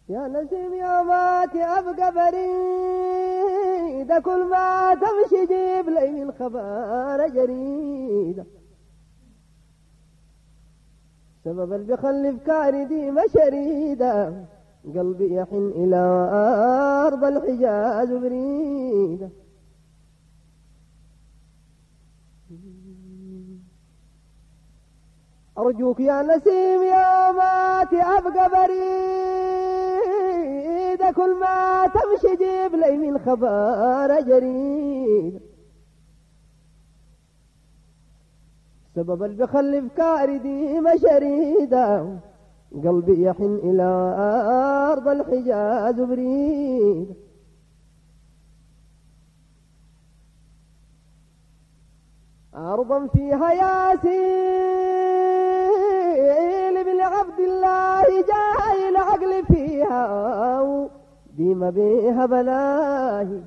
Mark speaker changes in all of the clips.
Speaker 1: يا نسيم يومات أبقى بريد كل ما تمشي جيب لي من خبر جريدة سبب اللي بيخلي افكاري ديما شريدة قلبي يحن إلى أرض الحجاز بريدة أرجوك يا نسيم يا ماتي أبقى بريد كل ما تمشي جيب لي من خبر جريد سبب اللي بخلي افكاري ديما شريدة قلبي يحن إلى أرض الحجاز بريد أرضا فيها ياسين بن عبد الله جاي العقل فيها ديما بيها بلاهي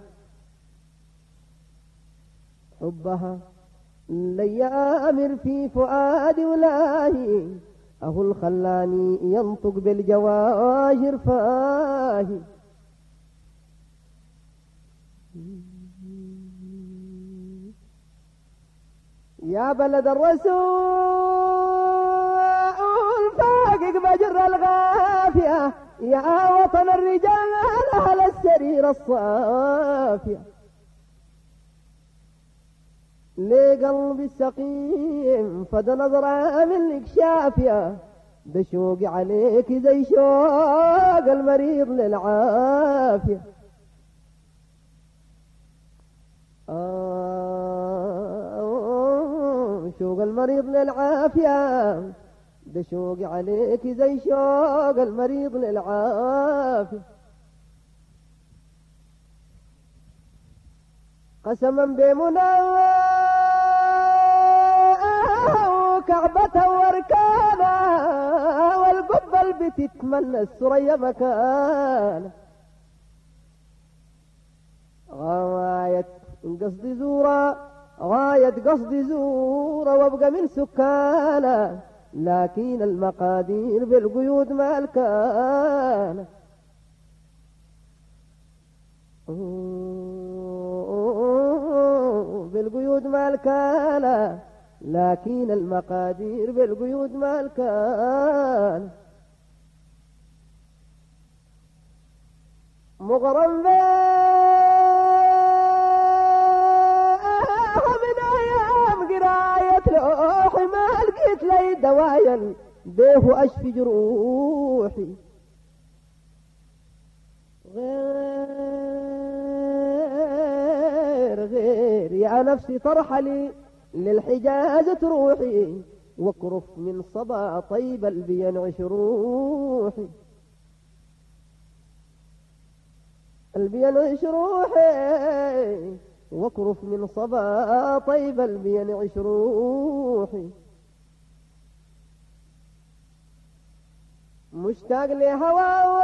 Speaker 1: حبها ليامر في فؤادي ولاهي أهو الخلاني ينطق بالجواهر فاهي يا بلد الرسول فاقق بجر الغافية يا وطن الرجال أهل السرير الصافية لقلبي السقيم فد نظرة منك شافية ده شوقي عليك زي شوق المريض للعافية آه شوق المريض للعافية ده شوقي عليك زي شوق المريض للعافية قسما بمنى كعبة واركانها والقبة بتتمنى السرية مكانها غاية قصدي زورة غاية قصدي زورة وابقى من سكانه لكن المقادير بالقيود مالكانه بالقيود مالكانه لكن المقادير بالقيود مالكان مغرم من ايام قراية لوح ما لقيت لي دوايا بيه اشفي جروحي غير غير يا نفسي ترحلي للحجاز تروحي واكرف من صبا طيب البينعش روحي البينعش روحي واكرف من صبا طيب البينعش روحي مشتاق لهوى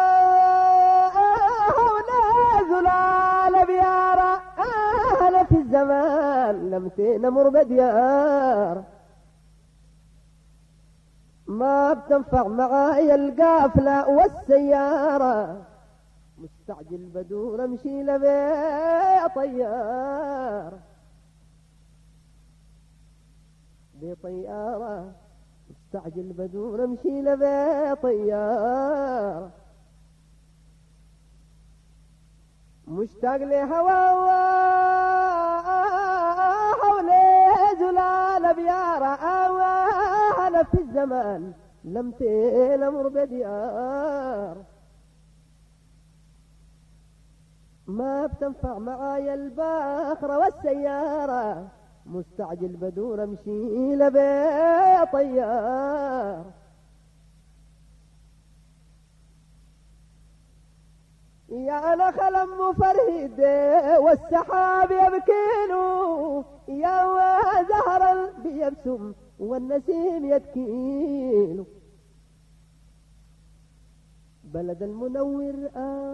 Speaker 1: ونازل على بيارة أنا في الزمان لم تنمر بديار ما بتنفع معايا القافلة والسيارة مستعجل بدور امشي لبي طيارة بطيارة مستعجل بدور امشي لبي طيارة مشتاق لهوى حولي زلال بيارة أنا في الزمان لم تنمر بديار ما بتنفع معايا الباخرة والسيارة مستعجل بدور امشي لبي طيار يا نخل ام فرهد والسحاب يبكينو يا زهرا بيبسم والنسيم يبكينو بلد المنور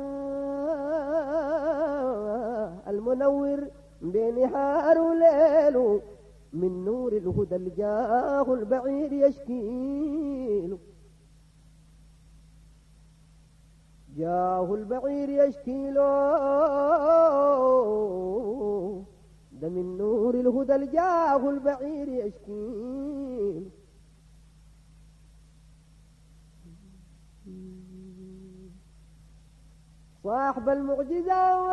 Speaker 1: آه المنور بنهار وليل من نور الهدى الجاه البعيد يشكيله جاه البعير يشكي له ده من نور الهدى جاه البعير يشكي له صاحب المعجزات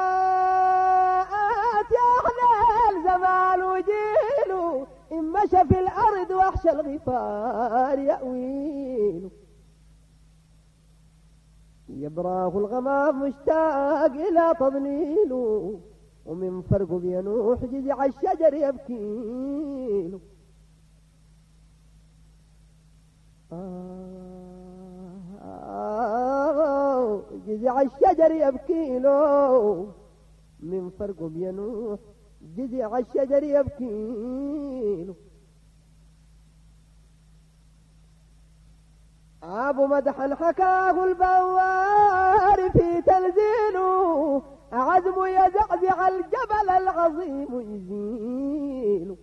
Speaker 1: يا أهل الزمان وجيله إن مشى في الأرض وحش الغفار يأويله يبراه الغمام مشتاق إلى تضليله ومن فرقه بينوح جذع الشجر يبكيله آه جذع الشجر يبكيله من فرقه بينوح جذع الشجر يبكيله أبو مدح حكاه البوار في تنزيله عزم يزعزع الجبل العظيم يزيل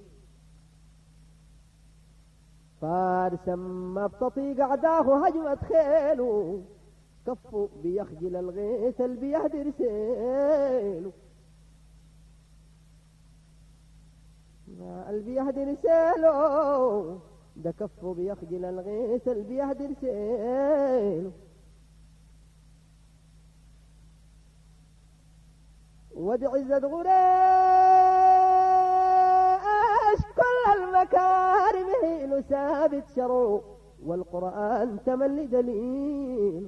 Speaker 1: فارسا ما بتطيق عداه هجمة خيله كفه بيخجل الغيث اللي بيهدر سيله اللي بيهدر سيله ده كفه بيخجل الغيث اللي بيهدر سيله ودي عزة غريش كل المكارم هيل ثابت شرو والقرآن تملي دليل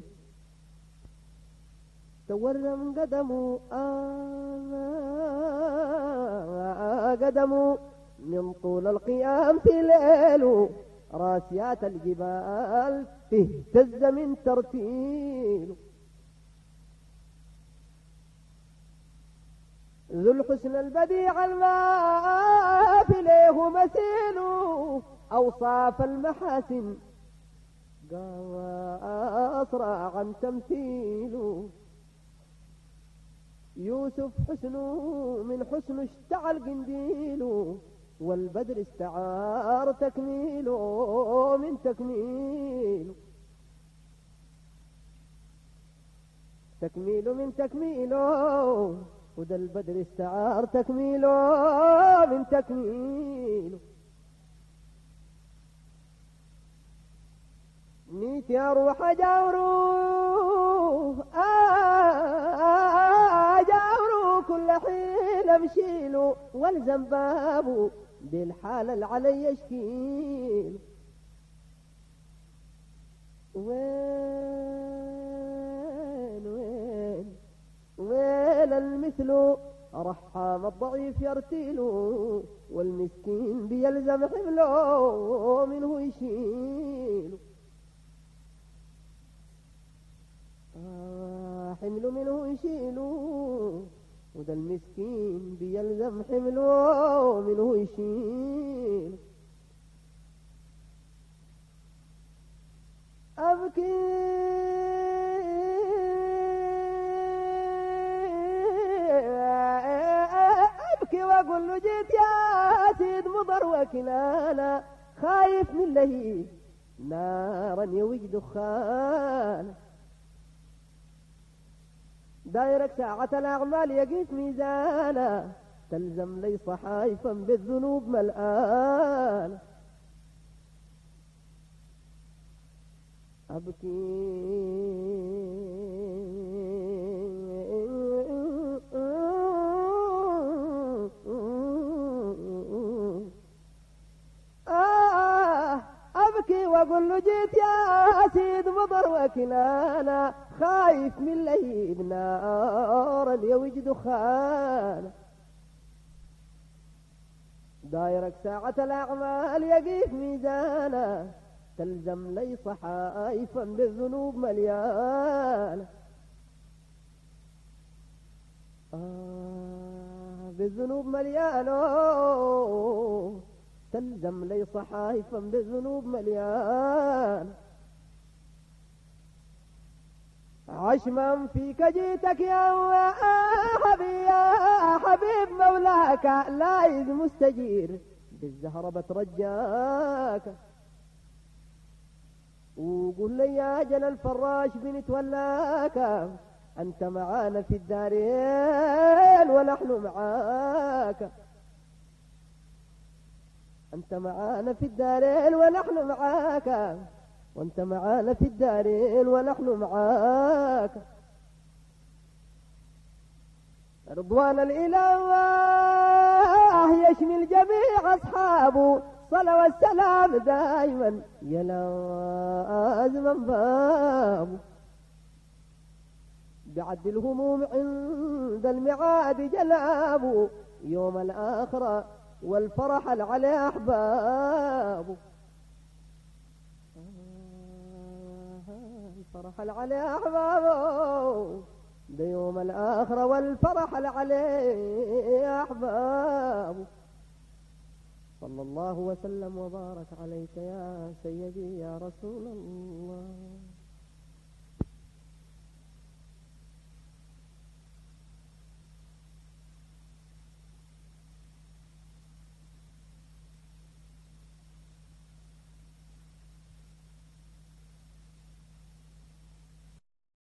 Speaker 1: تورم قدمه آه قدمه من طول القيام في ليله راسيات الجبال تهتز من ترتيله ذو الحسن البديع الماء في له مثيل أوصاف المحاسن قاصرا عن تمثيل يوسف حسنه من حسن اشتعل قنديله والبدر استعار تكميله من تكميله تكميل من تكميله وده البدر استعار تكميله من تكميله نيت يا روح اجاوروه اجاوروه كل حين امشيله والزم بابه بالحال اللي علي يشكيله وين وين وين المثل رحام الضعيف يرتيله والمسكين بيلزم حمله منه يشيله آه حمله منه يشيله وده المسكين بيلزم حمله منه يشيله أبكي أبكي وأقول له جيت يا سيد مضر وكنانة خايف من لهيب نارا يوج دخان دايرك ساعة الأعمال يقيس ميزانا تلزم لي صحايفا بالذنوب ملآن أبكي آه أبكي وأقول له جيت يا سيد مضر وكنانا خايف من لهيب نار اليوج دخان دايرك ساعة الأعمال يقيف ميزانا تلزم لي صحائفا بالذنوب مليانة آه بالذنوب مليانة تلزم لي صحائفا بالذنوب مليانة عشما فيك جيتك يا حبيب يا حبيب مولاك لايز مستجير بالزهرة بترجاك وقول لي يا جل الفراش بنتولاك أنت معانا في الدارين ونحن معاك أنت معانا في الدارين ونحن معاك وأنت معانا في الدارين ونحن معاك رضوان الإله يشمل جميع أصحابه صلى والسلام دائما يا لازم بابه بعد الهموم عند المعاد جلابه يوم الآخرة والفرح على أحبابه الفرح على أحبابه ده يوم الآخرة والفرح عليه أحبابه صلى الله وسلم وبارك عليك يا سيدي يا رسول الله